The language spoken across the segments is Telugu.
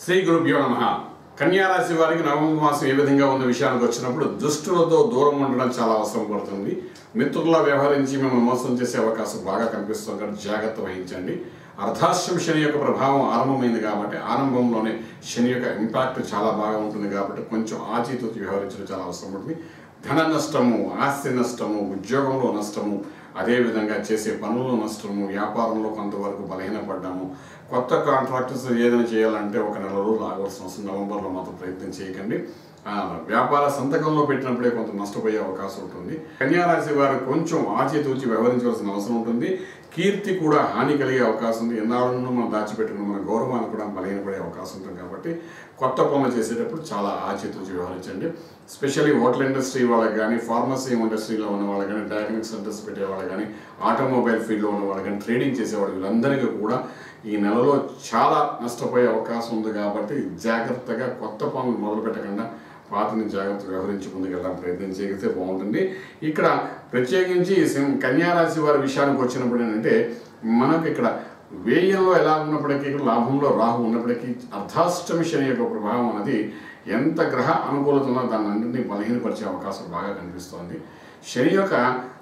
శ్రీ గురుభ్యో నమ కన్యారాశి వారికి నవంబర్ మాసం ఏ విధంగా ఉన్న విషయానికి వచ్చినప్పుడు దుష్టులతో దూరం ఉండడం చాలా అవసరం పడుతుంది మిత్రుల వ్యవహరించి మిమ్మల్ని మోసం చేసే అవకాశం బాగా కనిపిస్తుంది కాబట్టి జాగ్రత్త వహించండి అర్ధాశ్యం శని యొక్క ప్రభావం ఆరంభమైంది కాబట్టి ఆరంభంలోనే శని యొక్క ఇంపాక్ట్ చాలా బాగా ఉంటుంది కాబట్టి కొంచెం ఆచితూచి వ్యవహరించడం చాలా అవసరం పడుతుంది ధన నష్టము ఆస్తి నష్టము ఉద్యోగంలో నష్టము అదేవిధంగా చేసే పనుల్లో నష్టము వ్యాపారంలో కొంతవరకు బలహీనపడ్డాము కొత్త కాంట్రాక్టర్స్ ఏదైనా చేయాలంటే ఒక నెల రోజులు ఆగవలసిన అవసరం నవంబర్లో మాత్రం ప్రయత్నం చేయకండి ఆ, వ్యాపార సంతకంలో పెట్టినప్పుడే కొంత నష్టపోయే అవకాశం ఉంటుంది కన్యారాశి వారు కొంచెం ఆచితూచి వ్యవహరించవలసిన అవసరం ఉంటుంది కీర్తి కూడా హాని కలిగే అవకాశం ఉంది ఎన్నాళ్ళను మనం దాచిపెట్టుకున్న మన గౌరవాన్ని కూడా బలహీనపడే అవకాశం ఉంటుంది కాబట్టి కొత్త పనులు చేసేటప్పుడు చాలా ఆచితూచి వ్యవహరించండి స్పెషల్లీ హోటల్ ఇండస్ట్రీ వాళ్ళకి కానీ ఫార్మసీ ఇండస్ట్రీలో ఉన్న వాళ్ళకి కానీ డయాగ్నిక్ సెంటర్స్ పెట్టే వాళ్ళకి కానీ ఆటోమొబైల్ ఫీల్డ్లో ఉన్న వాళ్ళకి కానీ ట్రేడింగ్ చేసేవాళ్ళు వీళ్ళందరికీ కూడా ఈ నెలలో చాలా నష్టపోయే అవకాశం ఉంది కాబట్టి జాగ్రత్తగా కొత్త పనులు మొదలు పెట్టకుండా పాతని జాగ్రత్త వ్యవహరించి ముందుకెళ్ళడానికి ప్రయత్నం చేయగలిగితే బాగుంటుంది ఇక్కడ ప్రత్యేకించి సింహ- కన్యారాశి వారి విషయానికి వచ్చినప్పుడు ఏంటంటే మనకు ఇక్కడ వ్యయంలో ఎలా ఉన్నప్పటికీ ఇక్కడ లాభంలో రాహు ఉన్నప్పటికీ అర్ధాష్టమి శని యొక్క ప్రభావం అనేది ఎంత గ్రహ అనుకూలత ఉన్నా దాన్ని అన్నింటినీ బలహీనపరిచే అవకాశం బాగా కనిపిస్తోంది శని యొక్క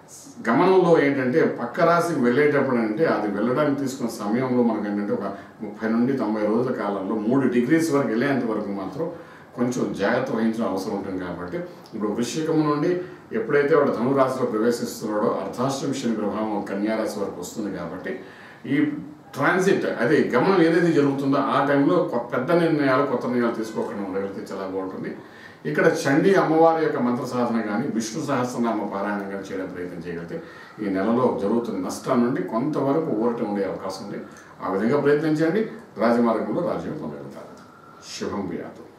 గమనంలో ఏంటంటే పక్క రాశికి వెళ్ళేటప్పుడు అంటే అది వెళ్ళడానికి తీసుకున్న సమయంలో మనకు ఏంటంటే ఒక ముప్పై నుండి తొంభై రోజుల కాలంలో మూడు డిగ్రీస్ వరకు వెళ్ళేంత వరకు మాత్రం కొంచెం జాగ్రత్త వహించిన అవసరం ఉంటుంది కాబట్టి ఇప్పుడు వృశ్చికం నుండి ఎప్పుడైతే వాడు ధనురాశిలో ప్రవేశిస్తున్నాడో అర్ధాష్టమి శని ప్రభావం కన్యారాశి వరకు వస్తుంది కాబట్టి ఈ ట్రాన్సిట్ అదే గమనం ఏదైతే జరుగుతుందో ఆ టైంలో కొ- పెద్ద నిర్ణయాలు కొత్త నిర్ణయాలు తీసుకోకుండా ఉండగలిగితే చాలా బాగుంటుంది ఇక్కడ చండీ అమ్మవారి యొక్క మంత్ర సాధన కానీ విష్ణు సహస్రనామ పారాయణం కానీ చేయడం ప్రయత్నం చేయగలిగితే ఈ నెలలో జరుగుతున్న నష్టం నుండి కొంతవరకు ఊరట ఉండే అవకాశం ఉంది ఆ విధంగా ప్రయత్నించండి రాజమార్గంలో రాజ్యం పొందగలుగుతారు శుభం వ్యాధం